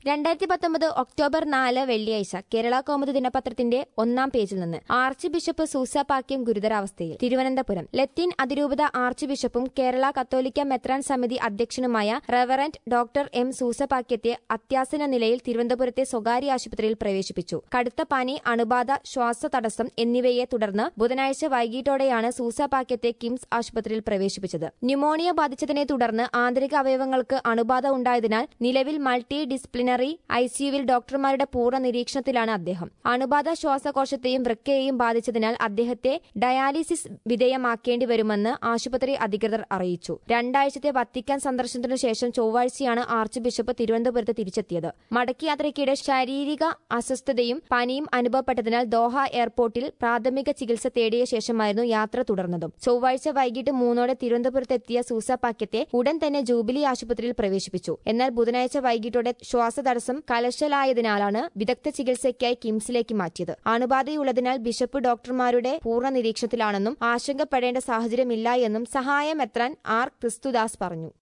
രണ്ടായിരത്തി പത്തൊമ്പത് ഒക്ടോബർ നാല് വെള്ളിയാഴ്ച കേരള കൗമുദി ദിനപത്രത്തിന്റെ ഒന്നാം പേജിൽ നിന്ന് ആർച്ച് ബിഷപ്പ് സൂസപാക്യം ഗുരുതരാവസ്ഥയിൽ തിരുവനന്തപുരം ലത്തീൻ അതിരൂപത ആർച്ച് ബിഷപ്പും കേരള കത്തോലിക്ക മെത്രാൻ സമിതി അധ്യക്ഷനുമായ റവറന്റ് ഡോക്ടർ എം സൂസപാക്യത്തെ അത്യാസന നിലയിൽ തിരുവനന്തപുരത്തെ സ്വകാര്യ ആശുപത്രിയിൽ പ്രവേശിപ്പിച്ചു കടുത്ത പനി അണുബാധ ശ്വാസതടസ്സം എന്നിവയെ തുടർന്ന് ബുധനാഴ്ച വൈകിട്ടോടെയാണ് സൂസപാക്യത്തെ കിംസ് ആശുപത്രിയിൽ പ്രവേശിപ്പിച്ചത് ന്യൂമോണിയ ബാധിച്ചതിനെ തുടർന്ന് ആന്തരിക അവയവങ്ങൾക്ക് അണുബാധ ഉണ്ടായതിനാൽ നിലവിൽ മൾട്ടി ഡിസിപ്ലിനറി ഐസിയുവിൽ ഡോക്ടർമാരുടെ പൂർണ്ണ നിരീക്ഷണത്തിലാണ് അദ്ദേഹം അണുബാധ ശ്വാസകോശത്തെയും വൃക്കയെയും ബാധിച്ചതിനാൽ അദ്ദേഹത്തെ ഡയാലിസിസ് വിധേയമാക്കേണ്ടി വരുമെന്ന് ആശുപത്രി അധികൃതർ അറിയിച്ചു രണ്ടാഴ്ചത്തെ വത്തിക്കാൻ സന്ദർശനത്തിനു ശേഷം ചൊവ്വാഴ്ചയാണ് ആർച്ച് ബിഷപ്പ് തിരുവനന്തപുരത്ത് തിരിച്ചെത്തിയത് മടക്കയാത്രയ്ക്കിടെ ശാരീരിക അസ്വസ്ഥതയും പനിയും അനുഭവപ്പെട്ടതിനാൽ ദോഹ എയർപോർട്ടിൽ പ്രാഥമിക ചികിത്സ തേടിയ ശേഷമായിരുന്നു യാത്ര തുടർന്നതും ചൊവ്വാഴ്ച വൈകിട്ട് മൂന്നോടെ തിരുവനന്തപുരത്തെത്തിയ സൂസ പാക്യത്തെ ഉടൻ തന്നെ ജൂബിലി ആശുപത്രിയിൽ പ്രവേശിപ്പിച്ചു എന്നാൽ ബുധനാഴ്ച വൈകിട്ടോടെ ശ്വാസതടസ്സം കലശലായതിനാലാണ് വിദഗ്ധ ചികിത്സയ്ക്കായി കിംസിലേക്ക് മാറ്റിയത് അണുബാധയുള്ളതിനാൽ ബിഷപ്പ് ഡോക്ടർമാരുടെ പൂർണ്ണ നിരീക്ഷണത്തിലാണെന്നും ആശങ്കപ്പെടേണ്ട സാഹചര്യമില്ല എന്നും സഹായം എത്രാൻ ആർ ക്രിസ്തുദാസ് പറഞ്ഞു